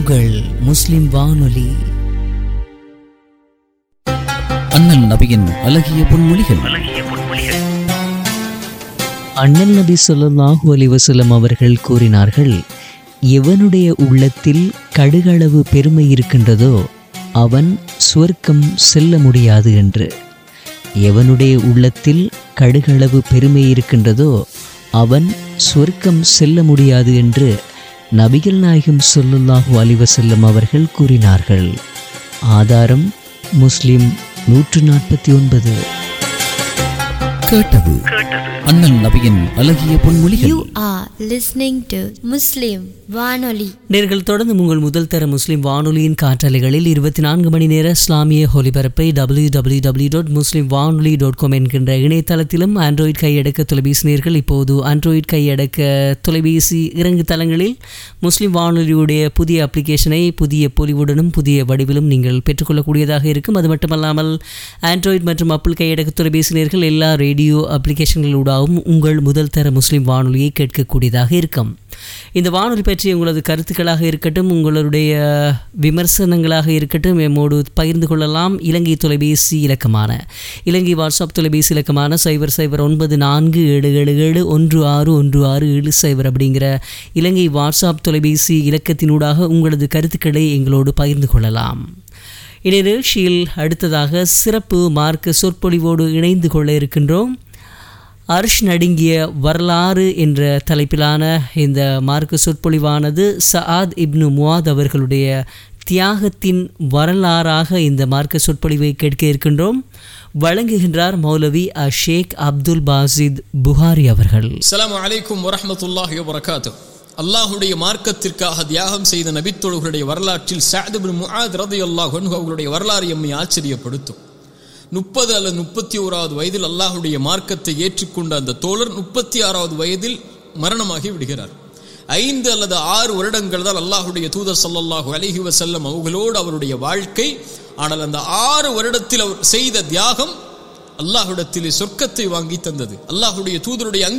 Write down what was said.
உங்கள் முஸ்லிம் வானொலி அண்ணல் நபியின் அழகிய பொன்மொழிகள் அண்ணல் நபி ஸல்லல்லாஹு அலைஹி வஸல்லம் அவர்கள் கூறினார்கள் எவனுடைய உள்ளத்தில் கடுகளவு பெருமை இருக்கின்றதோ அவன் சுவர்க்கம் செல்ல முடியாது என்று எவனுடைய உள்ளத்தில் கடுகளவு பெருமை இருக்கின்றதோ அவன் சுவர்க்கம் செல்ல முடியாது என்று நபிகள் நாயகம் ஸல்லல்லாஹு அலைஹி வஸல்லம் அவர்கள் கூறினார்கள் ஆதாரம் முஸ்லிம் நூற்று நாற்பத்தி ஒன்பது கேட்டது அண்ணல் நபியின் அழகிய பொன்மொழிகள் You are listening to Muslim Vanoli. நேர்கள் தொடர்ந்து உங்கள் முதல் தர முஸ்லிம் வானொலியின் காற்றலைகளில் இருபத்தி நான்கு மணி நேர இஸ்லாமிய ஒலிபரப்பை டபிள்யூ டபிள்யூ டபிள்யூ டாட் முஸ்லிம் வானொலி டாட் காம் என்கின்ற இணையதளத்திலும் ஆண்ட்ராய்ட் கையடக்க தொலைபேசி நேர்கள் இப்போது ஆண்ட்ராய்ட் கையடக்க தொலைபேசி இறங்கு தளங்களில் முஸ்லிம் வானொலியுடைய புதிய அப்ளிகேஷனை புதிய பொலிவுடனும் புதிய வடிவிலும் நீங்கள் பெற்றுக்கொள்ளக்கூடியதாக இருக்கும் அது மட்டுமல்லாமல் ஆண்ட்ராய்ட் மற்றும் அப்பிள் கையடக்க தொலைபேசி நேர்கள் எல்லா ரேடியோ அப்ளிகேஷன்களூடாகவும் உங்கள் முதல் தர முஸ்லிம் வானொலியை கேட்கக்கூடியதாக இருக்கும் இந்த வானொலி பற்றி உங்களது கருத்துக்களாக இருக்கட்டும் உங்களுடைய விமர்சனங்களாக இருக்கட்டும் எம்மோடு பகிர்ந்து கொள்ளலாம் இலங்கை தொலைபேசி இலக்கமான இலங்கை வாட்ஸ்அப் தொலைபேசி இலக்கமான சைபர் சைபர் ஒன்பது நான்கு ஏழு ஏழு ஏழு ஒன்று ஆறு ஒன்று ஆறு ஏழு சைபர் அப்படிங்கிற இலங்கை வாட்ஸ்அப் தொலைபேசி இலக்கத்தினூடாக உங்களது கருத்துக்களை எங்களோடு பகிர்ந்து கொள்ளலாம் இந்நிகழ்ச்சியில் அடுத்ததாக சிறப்பு மார்க்க சொற்பொழிவோடு இணைந்து கொள்ள இருக்கின்றோம் அர்ஷ் நடுங்கிய வரலாறு என்ற தலைப்பிலான இந்த மார்க்க சொற்பொழிவானது சஆத் இப்னு முவாத் அவர்களுடைய தியாகத்தின் வரலாறாக இந்த மார்க்க சொற்பொழிவை கேட்க இருக்கின்றோம் வழங்குகின்றார் மௌலவி அ ஷேக் அப்துல் பாசித் புகாரி அவர்கள் அஸ்ஸலாமு அலைக்கும் வரஹ்மத்துல்லாஹி வபரகாத்து அல்லாஹுடைய மார்க்கத்திற்காக தியாகம் செய்த நபித்தோழர்களுடைய வரலாற்றில் சாத் இப்னு முஆத் ரலியல்லாஹு அன்ஹு அவர்களுடைய வரலாறு எம்மை ஆச்சரியப்படுத்தும் முப்பது அல்லது முப்பத்தி ஓராவது வயதில் அல்லாஹுடைய மார்க்கத்தை ஏற்றுக்கொண்ட அந்த தோழர் முப்பத்தி ஆறாவது வயதில் மரணமாகி விடுகிறார் ஐந்து அல்லது ஆறு வருடங்கள் தான் அல்லாஹுடைய தூதர் ஸல்லல்லாஹு அலைஹி வஸல்லம் அவர்களோடு அவருடைய வாழ்க்கை ஆனால் அந்த ஆறு வருடத்தில் அவர் செய்த தியாகம் அல்லாஹ்விடத்திலே சொர்க்கத்தை வாங்கி தந்தது அல்லாஹுடைய தூதருடைய அங்கீ